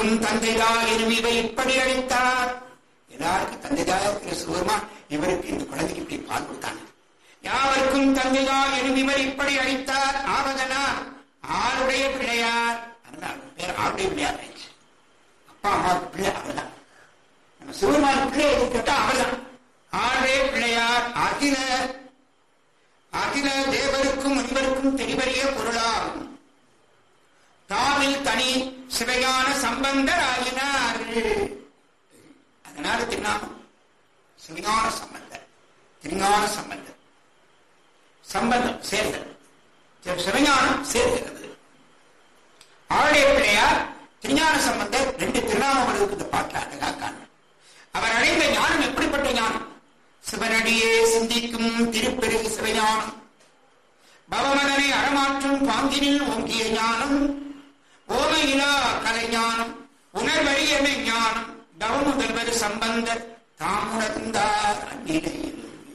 யாவருக்கும் தந்தைதான் இவை இப்படி அளித்தார் எல்லாருக்கும் தந்தைதான் இருக்கிற சிவருமான் இவருக்கு இந்த குழந்தைக்கு இப்படி பால் கொடுத்தாங்க யாவருக்கும் தந்தைதான் இவர் இப்படி அளித்தார் ஆவதனா ஆருடைய பிள்ளையார் அதனால பேர் ஆருடைய பிள்ளையார் ஆயிடுச்சு அப்பா அம்மாவுக்கு பிள்ளை அவர்தான் நம்ம சிவருமான் பிள்ளை எது கேட்டா அவர்தான் ஆருடைய பிள்ளையார் அகில அகில தேவருக்கும் முனிவருக்கும் தெளிவறிய பொருளாகும் தாமில் தனி சிவையான சம்பந்தர் ஆகினார் அதனால திருநாமம் சிவையான சம்பந்தர் திருஞான சம்பந்தர் சம்பந்தம் சேர்ந்தல் சிவஞானம் சேர்கிறது ஆளுடைய பிள்ளையார் திருஞான சம்பந்தர் ரெண்டு திருநாமம் வருது இந்த பாட்டில் அழகா காணும் அவர் அடைந்த ஞானம் எப்படிப்பட்ட ஞானம் சிவனடியே சிந்திக்கும் திருப்பெருகு சிவஞானம் பவமதனை அறமாற்றும் பாங்கினில் ஓங்கிய ஞானம் ஓமையிலா கலைஞானம் உணர்வறியமை ஞானம் தவமுதல்வர் சம்பந்தர் தாமுணர்ந்தார் அந்நிலையில்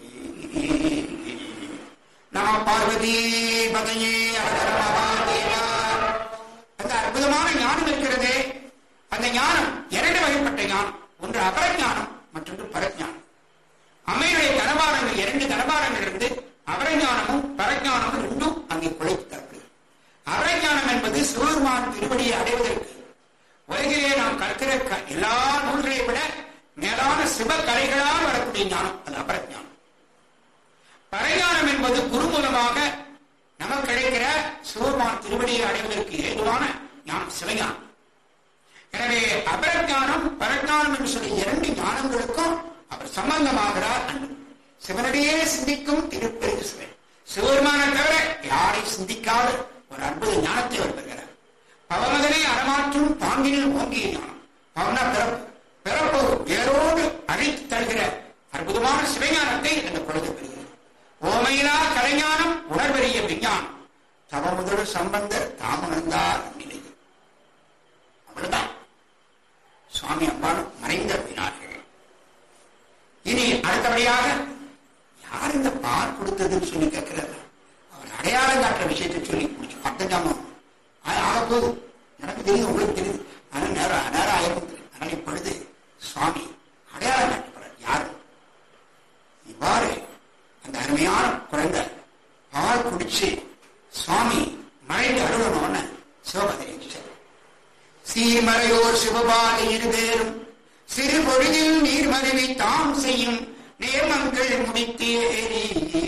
நம பார்வதி பதையே அழகர மகாதேவா அந்த அற்புதமான ஞானம் இருக்கிறதே அந்த ஞானம் இரண்டு வகைப்பட்ட ஞானம் ஒன்று அபரஞானம் மற்றொன்று பரஞானம் அமையுடைய தனபாரங்கள் இரண்டு தனபாரங்கள் இருந்து அபரஞானமும் பரஞானமும் ரெண்டும் அங்கே குழைத்தார்கள் அபரஞானம் என்பது சிவபெருமான் திருவடியை அடைவதற்கு உலகிலே நாம் கற்கிற க- எல்லா நூல்களை விட மேலான சிவ கலைகளால் வரக்கூடிய ஞானம் அது அபரஞானம் பரஞானம் என்பது குரு மூலமாக நமக்கு கிடைக்கிற சிவபெருமான் திருவடியை அடைவதற்கு ஏதுவான ஞானம் சிவஞானம் எனவே அபரஞானம் பரஞானம் என்று சொல்லி இரண்டு ஞானங்களுக்கும் அவர் சம்பந்தமாகிறார் அன்று சிவனடியே சிந்திக்கும் திருப்பெருகு சிவன் சிவபெருமான தவிர யாரை சிந்திக்காத ஒரு அற்புத ஞானத்தை அவர் பெறுகிறார் பவமதனை அறமாற்றும் பாங்கினில் ஓங்கிய ஞானம் பவனா பிறப்பு பிறப்பு வேரோடு அழைத்து தருகிற அற்புதமான சிவஞானத்தை அந்த குழந்தை பெறுகிறது ஓமையிலா கலைஞானம் உணர்வறிய விஞ்ஞானம் தவ முதல் சம்பந்தர் தாமணந்தார் நிலையில் அவ்வளவுதான் சுவாமி அம்பாளும் மறைந்த வினார்கள் இனி அடுத்தபடியாக யார் இந்த பால் கொடுத்ததுன்னு சொல்லி கேட்கிறாரு அவர் அடையாளம் காட்டுற விஷயத்தை சொல்லி முடிச்சு பத்தஞ்சாமம் ஆக போகுது எனக்கு தெரியும் உங்களுக்கு தெரியுது ஆனால் நேரம் நேரம் ஆயிரம் அதனால இப்பொழுது சுவாமி அடையாளம் காட்டுகிறார் யாரு இவ்வாறு அந்த அருமையான குழந்தை பால் குடிச்சு சுவாமி மறைந்து அருளணும்னு சிவபதிரி சீர்மறையோர் சிவபாலை இருவேரும் சிறு பொழுதில் நீர்மருவி தாம் செய்யும் நேர்மங்கள் முடித்தேறி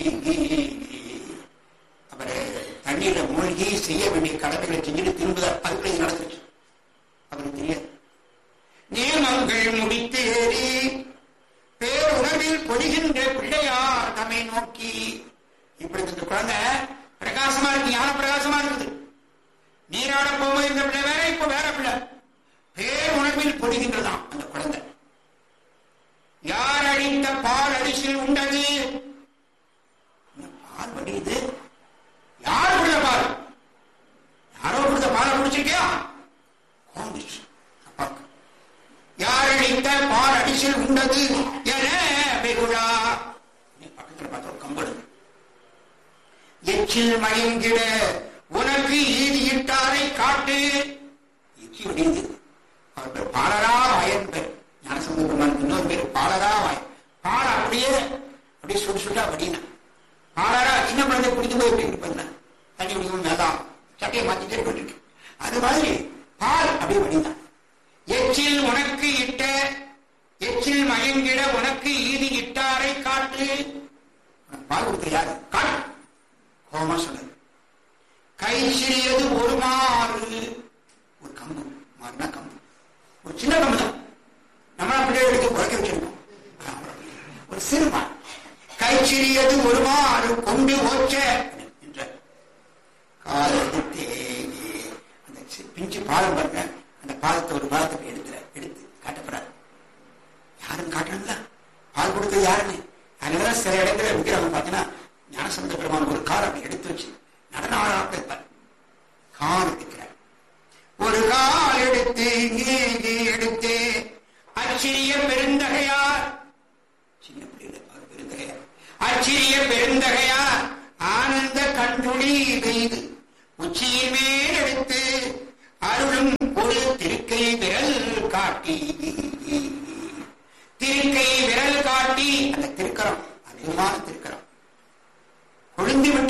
அவர் தண்ணீர்ல மூழ்கி செய்ய வேண்டிய கடமைகளை செஞ்சுட்டு திரும்புதார் அதுக்குள்ள இது நடந்துச்சு அவருக்கு தெரியாது நேர்மங்கள் முடித்தேறி பேருணர்வில் பொழிகின்ற பிள்ளையார் நம்மை நோக்கி இப்படி இந்த குழந்தை பிரகாசமா இருக்கு ஞான பிரகாசமா இருக்குது நீராட போகும்போது இந்த பிள்ளை வேற இப்ப வேற பிள்ளை பேருணர்வில் பொழிகின்றதாம் அந்த குழந்தை யார் அழித்த பால் அரிசில் உண்டது இந்த பால் வடியுது யார் கொடுத்த பால் யாரோ கொடுத்த பாலை குடிச்சிருக்கியா கோந்துச்சு அப்பாக்கு யார் அழித்த பால் அடிசில் உண்டது என வெகுழா பக்கத்துல பார்த்தா ஒரு கம்பளு எச்சில் மயங்கிட உனக்கு ஈதியிட்டாரை காட்டு எச்சி வடியுது அவர் பேர் பாலரா வாயன் பேர் ஞானசம்பந்தமான இன்னொரு பேர் பாலரா வாயன் பால் அப்படியே அப்படியே சுடு சுட்டா வடினா பாலரா சின்ன குழந்தை குடிக்கும் போது எப்படி இருப்பது தண்ணி குடிக்கும் மேலாம் சட்டையை மாத்திட்டே கொண்டிருக்கு அது மாதிரி பால் அப்படியே வடிதான் எச்சில் உனக்கு இட்ட எச்சில் மயங்கிட உனக்கு ஈதி இட்டாரை காட்டு உனக்கு பால் கொடுத்த யாரு காட்டு கோமா சொன்னது கை சிறியது ஒரு மாறு ஒரு கம்பு மாறுனா கம்பு ஒரு சின்ன கம்பு தான் நம்மளா பிள்ளைய எடுத்து குறைக்க வச்சிருக்கோம் ஒரு சிறுமா கை சிறியது ஒரு மாறு கொண்டு ஓச்ச என்ற காலத்து அந்த சி- பிஞ்சு பாலம் பாருங்க அந்த பாலத்தை ஒரு பாலத்துக்கு எடுத்துல எடுத்து காட்டப்படுறாரு யாரும் காட்டுறாங்களா பால் கொடுத்தது யாருன்னு அதனால சில இடத்துல விற்கிறவங்க பார்த்தீங்கன்னா ஞானசமுத்திர பெருமான் ஒரு கார் அப்படி எடுத்து வச்சு நடன ஆளாக இருப்பார் கார் எடுக்கிறார் ஒரு கால் எடுத்து இங்கே எடுத்து அச்சிறிய பெருந்தகையார் சின்ன பிள்ளைகள் அவர் பெருந்தகையார் அச்சிறிய பெருந்தகையார் ஆனந்த கண்துளி பெய்து உச்சியின் மேல் எடுத்து அருளும் ஒரு திருக்கை விரல்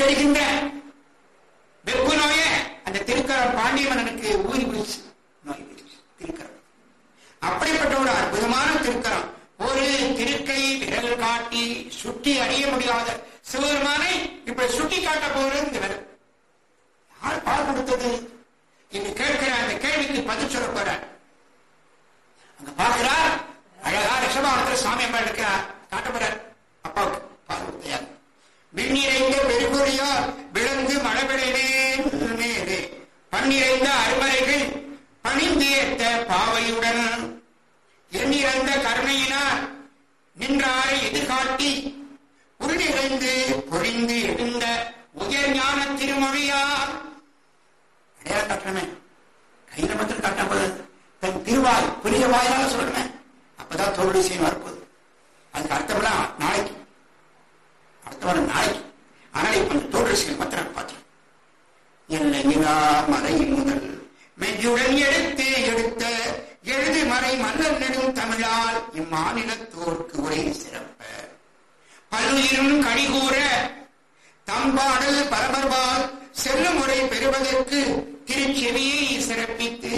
வருகின்ற வெப்பு நோய அந்த திருக்கரம் பாண்டியமன்னனுக்கு ஊறி போயிடுச்சு நோய் போயிடுச்சு திருக்கரம் அப்படிப்பட்ட ஒரு அற்புதமான திருக்கரம் ஒரு திருக்கை விரல் காட்டி சுட்டி அறிய முடியாத சிவபெருமானை இப்படி சுட்டி காட்ட போகிறது இந்த விரல் யார் பால் கொடுத்தது என்று கேட்கிற அந்த கேள்விக்கு பதில் சொல்ல போறார் அங்க பார்க்கிறார் அழகா ரிஷபாவனத்தில் சாமி அம்மா இருக்கிறார் காட்ட போறார் அப்பாவுக்கு பால் கொடுத்தையார் விண்ணிறைந்த பெருகுறியார் விழுந்து மழவிடனே பன்னிறைந்த அருமறைகள் பணிந்து ஏத்த பாவையுடன் எண்ணிறந்த கருணையினார் நின்றாரை எதிர்காட்டி உருநிறைந்து பொழிந்து எழுந்த உயர் ஞான திருமொழியார் அடையாளம் காட்டணுமே கையில மட்டும் காட்டும் போது தன் திருவாய் புரிய வாயிலாக சொல்லணுமே அப்பதான் தோல்வி செய்யும் வரப்போகுது அதுக்கு அர்த்தம்லாம் நாளைக்கு அடுத்த வாரம் நாளைக்கு ஆனால் இப்ப இந்த தோல்வி செய்யும் மாத்திரம் பார்த்தோம் என்னை நிலா மறை முதல் மெய்யுடன் எடுத்து எடுத்த எழுது மறை மன்னர் நெடும் தமிழால் இம்மாநிலத்தோர்க்கு ஒரே சிறப்ப பல்லுயிரும் கடிகூற தம்பாடல் பரபரவால் செல்லும் முறை பெறுவதற்கு திருச்செவியை சிறப்பித்து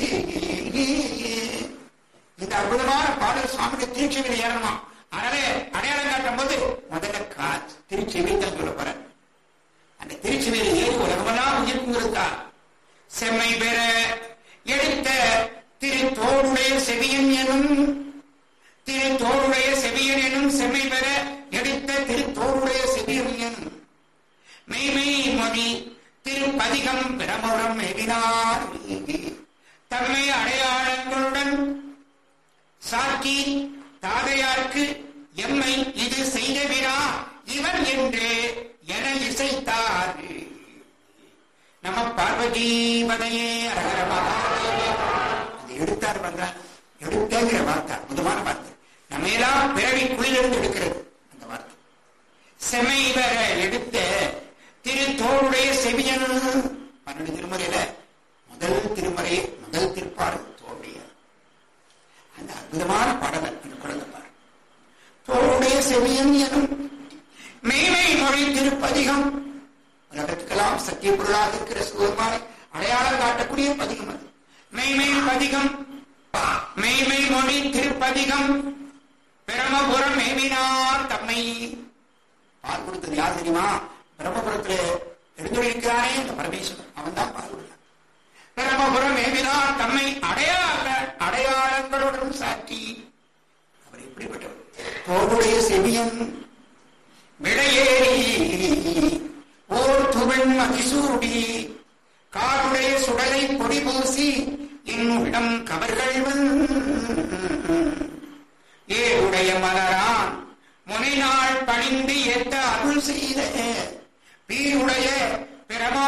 இந்த அற்புதமான பாடல் சுவாமிக்கு திருச்செவியில் ஏறணுமா அதனாலே அடையாளம் காட்டும் போது முதல்ல கா திருச்செவி தான் சொல்ல போற அந்த திருச்செவியில் ஏறி உலகமெல்லாம் உயிர்க்குங்கிறதுக்கா செம்மை பெற எடுத்த திரு தோளுடைய செவியன் எனும் திரு தோளுடைய செவியன் எனும் செம்மை பெற எடுத்த திரு தோளுடைய செவியன் எனும் மெய்மை மொழி திருப்பதிகம் பிரமுறம் எதினார் தம்மை அடையாளங்களுடன் சாக்கி தாதையார்க்கு எம்மை இது செய்த வினா இவன் என்று என இசைத்தார் நம பார்வதி பதையே அது எடுத்தார் பண்றார் எடுத்தேங்கிற வார்த்தை அற்புதமான வார்த்தை நம்ம எல்லாம் பிறவி குளிலிருந்து எடுக்கிறது அந்த வார்த்தை செமை வர எடுத்த திரு தோளுடைய செவியன் பன்னெண்டு திருமறையில முதல் திருமறை முதல் திருப்பாடல் தோளுடைய அந்த அற்புதமான பாடல் இந்த குழந்தை பாரு தோளுடைய செவியன் எனும் மெய்மை மொழி திருப்பதிகம் உலகத்துக்கெல்லாம் சத்திய பொருளாக இருக்கிற சிவபெருமானை அடையாளம் காட்டக்கூடிய பதிகம் அது மெய்மை பதிகம் மெய்மை மொழி திருப்பதிகம் பிரமபுரம் மேவினார் தம்மை பால் கொடுத்தது யார் தெரியுமா பிரம்மபுரத்துல எழுந்துள்ளிருக்கிறானே இந்த பரமேஸ்வரன் அவன் தான் பால் கொடுத்தான் பிரம்மபுரம் மேவினார் தம்மை அடையாள அடையாளங்களுடன் சாட்டி அவர் எப்படிப்பட்டவர் தோளுடைய செவியன் விடையேறி ஓர் துவன் அதிசூடி காருடைய சுடலை பொடி பூசி என்னுடம் கவர்கள் ஏருடைய மலரான் முனைநாள் பணிந்து ஏத்த அருள் செய்த